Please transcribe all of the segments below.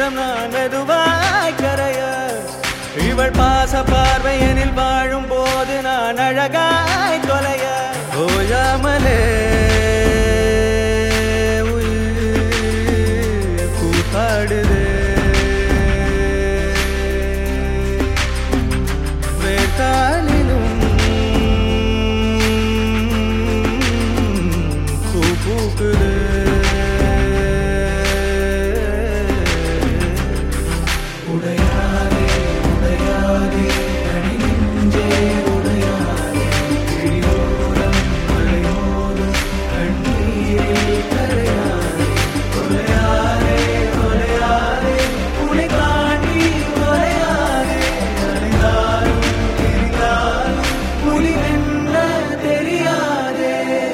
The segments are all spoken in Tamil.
உள்ளம் நான் மெதுவாய் கரைய இவள் பாச பார்வையனில் வாழும் போது நான் அழகாய் தொலைய ஓயாமலே உயிர் கூத்தாடுதே வேட்டாளிலும் பூ பூக்குது உடையாதே உடையாதே அடி நெஞ்சே உடையாதே கிழியோரம் மலையோரம் கண்ணீரில் கரையாதே கொலையாதே கொலையாதே உனை காட்டி கொலையாதே அடைந்தாலும் தெரிந்தாலும் புலி என்ன தெரியாதே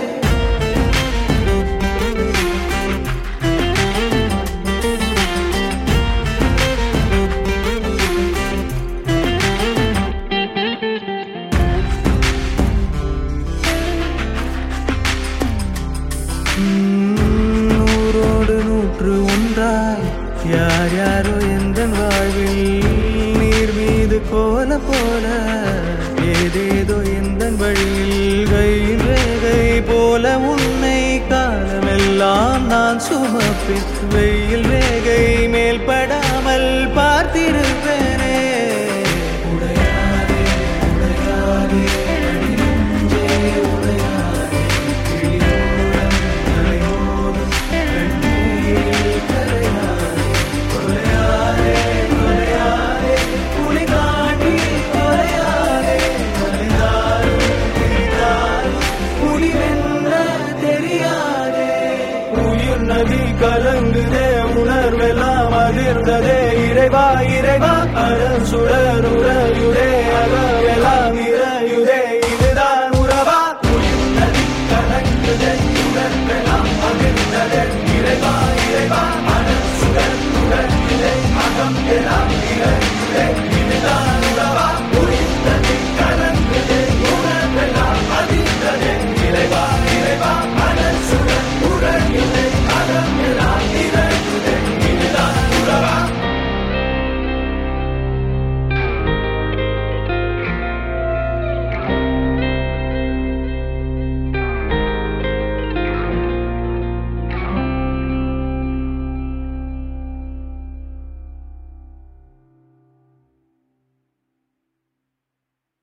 நூறோடு நூற்று ஒன்றாய் யார் யாரோ எந்த வாழ்வில் நீர் மீது கோல போல ஏதேதோ எந்த வழியில் கையில் ரேகை போல உன்னை காலமெல்லாம் நான் சுமப்பேன் வெயில் ரேகை மேல் படாமல் பார்த்திருப்பேனே உடையாதே உடையாதே அடி நெஞ்சே உடையாதே கிழியோரம் மலையோரம் கண்ணீரில் கரையாதே கொலையாதே கொலையாதே உனை காட்டி கொலையாதே அடைந்தாலும் தெரிந்தாலும் புலிவென்ன தெரியாதே உயிர் நதி கலங்குதே உணர்வெல்லாம் அதிர்ந்ததே இறைவா இறைவா அரண் சுடர் உரையுடே